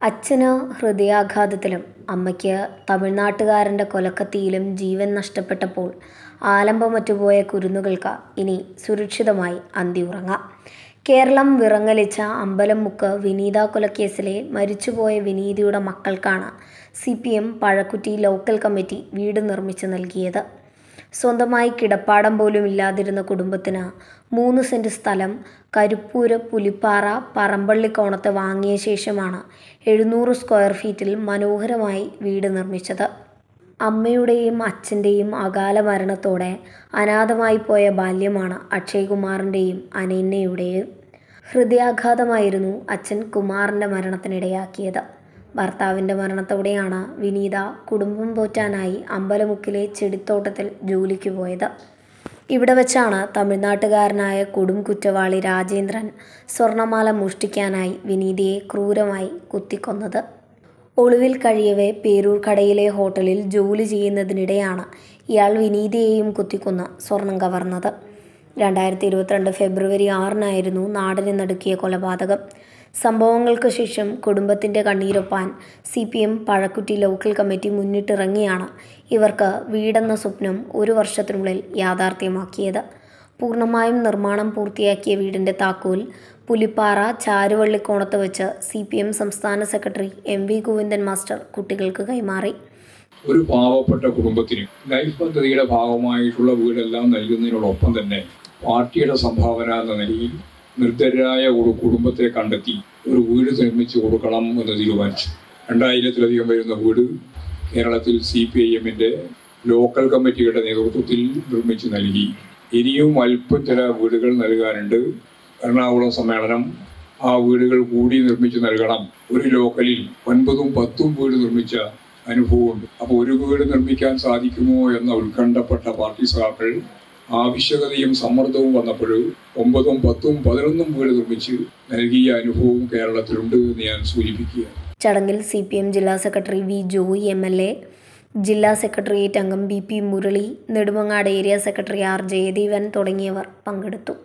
അച്ഛന് ഹൃദയാഘാതത്തിലും അമ്മയ്ക്ക് തമിഴ്നാട്ടുകാരൻ്റെ കൊലക്കത്തിയിലും ജീവൻ നഷ്ടപ്പെട്ടപ്പോൾ ആലമ്പമറ്റുപോയ കുരുന്നുകൾക്ക് ഇനി സുരക്ഷിതമായി അന്തിയുറങ്ങാം കേരളം വിറങ്ങലിച്ച അമ്പലമുക്ക് വിനീത കൊലക്കേസിലെ മരിച്ചുപോയ വിനീതയുടെ മക്കൾക്കാണ് C P M Pazhakutty local committee വീട് നിർമ്മിച്ചു നൽകിയത് സ്വന്തമായി കിടപ്പാടം പോലും ഇല്ലാതിരുന്ന കുടുംബത്തിന് മൂന്ന് സെൻറ്റ് സ്ഥലം കരിപ്പൂര് പുലിപ്പാറ പറമ്പള്ളിക്കോണത്ത് വാങ്ങിയ ശേഷമാണ് എഴുന്നൂറ് സ്ക്വയർ ഫീറ്റിൽ മനോഹരമായി വീട് നിർമ്മിച്ചത് അമ്മയുടെയും അച്ഛൻ്റെയും അകാല മരണത്തോടെ അനാഥമായി പോയ ബാല്യമാണ് അക്ഷയ് കുമാറിൻ്റെയും അനന്യയുടെയും ഹൃദയാഘാതമായിരുന്നു അച്ഛൻ കുമാറിൻ്റെ മരണത്തിനിടയാക്കിയത് ഭർത്താവിൻ്റെ മരണത്തോടെയാണ് വിനീത കുടുംബം പോറ്റാനായി അമ്പലമുക്കിലെ ചെടിത്തോട്ടത്തിൽ ജോലിക്ക് പോയത് ഇവിടെ വെച്ചാണ് തമിഴ്നാട്ടുകാരനായ കൊടും കുറ്റവാളി രാജേന്ദ്രൻ സ്വർണമാല മോഷ്ടിക്കാനായി വിനീതയെ ക്രൂരമായി കുത്തിക്കൊന്നത് ഒളിവിൽ കഴിയവേ പേരൂർ കടയിലെ ഹോട്ടലിൽ ജോലി ചെയ്യുന്നതിനിടെയാണ് ഇയാൾ വിനീതയെയും കുത്തിക്കൊന്ന് സ്വർണം കവർന്നത് രണ്ടായിരത്തി ഇരുപത്തിരണ്ട് ഫെബ്രുവരി ആറിനായിരുന്നു നാടിനെ നടുക്കിയ കൊലപാതകം സംഭവങ്ങൾക്ക് ശേഷം കുടുംബത്തിൻ്റെ കണ്ണീരൊപ്പാൻ C P M Pazhakutty local committee മുന്നിട്ടിറങ്ങിയാണ് ഇവർക്ക് വീടെന്ന സ്വപ്നം ഒരു വർഷത്തിനുള്ളിൽ യാഥാർത്ഥ്യമാക്കിയത് പൂർണ്ണമായും നിർമ്മാണം പൂർത്തിയാക്കിയ വീടിൻ്റെ താക്കോൽ പുലിപ്പാറ ചാരുവള്ളിക്കോണത്ത് വെച്ച് സി പി എം സംസ്ഥാന secretary M V Govindan master കുട്ടികൾക്ക് കൈമാറി ഒരു പാവപ്പെട്ട കുടുംബത്തിന് ലൈഫ് പദ്ധതിയുടെ ഭാഗമായിട്ടുള്ള വീടെല്ലാം നൽകുന്നതിനോടൊപ്പം തന്നെ പാർട്ടിയുടെ സംഭാവന എന്ന നിലയിൽ നിർദ്ധരായ ഒരു കുടുംബത്തെ കണ്ടെത്തി ഒരു വീട് നിർമ്മിച്ചു കൊടുക്കണം എന്ന് തീരുമാനിച്ചു രണ്ടായിരത്തിലധികം വരുന്ന വീട് കേരളത്തിൽ സി പി ഐ എമ്മിന്റെ ലോക്കൽ കമ്മിറ്റിയുടെ നേതൃത്വത്തിൽ നിർമ്മിച്ചു നൽകി ഇനിയും അല്പം ചില വീടുകൾ നൽകാനുണ്ട് എറണാകുളം സമ്മേളനം ആ വീടുകൾ കൂടി നിർമ്മിച്ചു നൽകണം ഒരു ലോക്കലിൽ ഒൻപതും പത്തും വീട് നിർമ്മിച്ച അനുഭവമുണ്ട് അപ്പോൾ ഒരു വീട് നിർമ്മിക്കാൻ സാധിക്കുമോ എന്ന ഉത്കണ്ഠപ്പെട്ട പാർട്ടി സഖാക്കൾ ആവശ്യകതയും സമ്മർദ്ദവും വന്നപ്പോൾ ഒമ്പതും പത്തും പതിനൊന്നും വീട് നിർമ്മിച്ച് നൽകിയ അനുഭവവും കേരളത്തിലുണ്ട് എന്ന് ഞാൻ സൂചിപ്പിക്കുക ചടങ്ങിൽ സി പി എം ജില്ലാ secretary V Joy M L A ജില്ലാ സെക്രട്ടേറിയറ്റ് അംഗം B P Murali Nedumangad area secretary R Jayadevan തുടങ്ങിയവർ പങ്കെടുത്തു